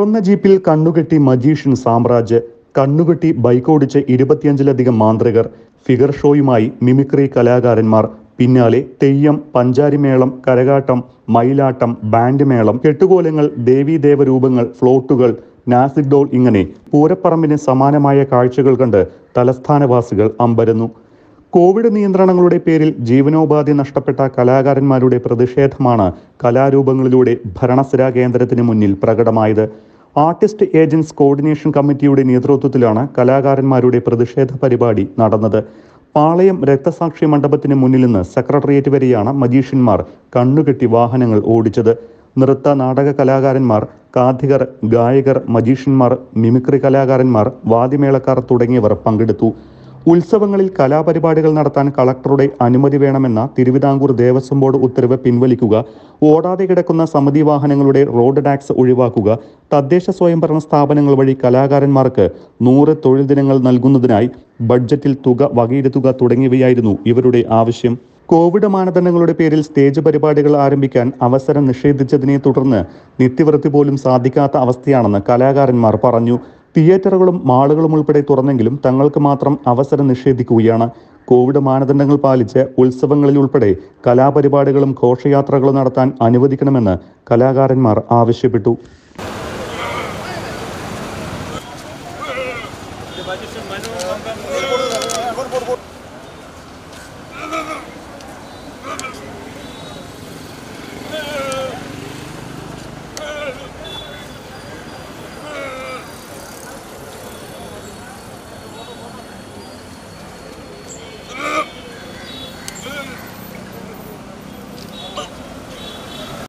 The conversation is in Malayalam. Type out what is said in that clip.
തുറന്ന ജീപ്പിൽ കണ്ണുകെട്ടി മജീഷ്യൻ സാമ്രാജ് കണ്ണുകെട്ടി ബൈക്കോടിച്ച് ഇരുപത്തിയഞ്ചിലധികം മാന്ത്രികർ ഫിഗർ ഷോയുമായി മിമിക്രി കലാകാരന്മാർ പിന്നാലെ തെയ്യം പഞ്ചാരിമേളം കരകാട്ടം മയിലാട്ടം ബാൻഡ് മേളം കെട്ടുകോലങ്ങൾ ദേവീദേവരൂപങ്ങൾ ഫ്ലോട്ടുകൾ നാസിക് ഡോൾ ഇങ്ങനെ പൂരപ്പറമ്പിന് സമാനമായ കാഴ്ചകൾ കണ്ട് തലസ്ഥാനവാസികൾ അമ്പരന്നു കോവിഡ് നിയന്ത്രണങ്ങളുടെ പേരിൽ ജീവനോപാധി നഷ്ടപ്പെട്ട കലാകാരന്മാരുടെ പ്രതിഷേധമാണ് കലാരൂപങ്ങളിലൂടെ ഭരണസിരാ കേന്ദ്രത്തിന് മുന്നിൽ പ്രകടമായത് ആർട്ടിസ്റ്റ് ഏജൻസ് കോർഡിനേഷൻ കമ്മിറ്റിയുടെ നേതൃത്വത്തിലാണ് കലാകാരന്മാരുടെ പ്രതിഷേധ പരിപാടി നടന്നത് പാളയം രക്തസാക്ഷി മണ്ഡപത്തിന് മുന്നിൽ നിന്ന് സെക്രട്ടേറിയറ്റ് വരെയാണ് മജീഷ്യന്മാർ കണ്ണുകെട്ടി വാഹനങ്ങൾ ഓടിച്ചത് നൃത്ത നാടക കലാകാരന്മാർ കാഥികർ ഗായകർ മജീഷ്യന്മാർ മിമിക്രി കലാകാരന്മാർ വാദ്യമേളക്കാർ തുടങ്ങിയവർ പങ്കെടുത്തു ഉത്സവങ്ങളിൽ കലാപരിപാടികൾ നടത്താൻ കളക്ടറുടെ അനുമതി വേണമെന്ന തിരുവിതാംകൂർ ദേവസ്വം ബോർഡ് ഉത്തരവ് പിൻവലിക്കുക ഓടാതെ കിടക്കുന്ന സമിതി വാഹനങ്ങളുടെ റോഡ് ടാക്സ് ഒഴിവാക്കുക തദ്ദേശ സ്വയംഭരണ സ്ഥാപനങ്ങൾ വഴി കലാകാരന്മാർക്ക് നൂറ് തൊഴിൽ ദിനങ്ങൾ നൽകുന്നതിനായി ബഡ്ജറ്റിൽ തുക വകയിരുത്തുക തുടങ്ങിയവയായിരുന്നു ഇവരുടെ ആവശ്യം കോവിഡ് മാനദണ്ഡങ്ങളുടെ പേരിൽ സ്റ്റേജ് പരിപാടികൾ ആരംഭിക്കാൻ അവസരം നിഷേധിച്ചതിനെ തുടർന്ന് നിത്യവൃത്തി പോലും സാധിക്കാത്ത അവസ്ഥയാണെന്ന് കലാകാരന്മാർ പറഞ്ഞു തിയേറ്ററുകളും മാളുകളും ഉൾപ്പെടെ തുറന്നെങ്കിലും തങ്ങൾക്ക് മാത്രം അവസരം നിഷേധിക്കുകയാണ് കോവിഡ് മാനദണ്ഡങ്ങൾ പാലിച്ച് ഉത്സവങ്ങളിൽ ഉൾപ്പെടെ കലാപരിപാടികളും ഘോഷയാത്രകളും നടത്താൻ അനുവദിക്കണമെന്ന് കലാകാരന്മാർ ആവശ്യപ്പെട്ടു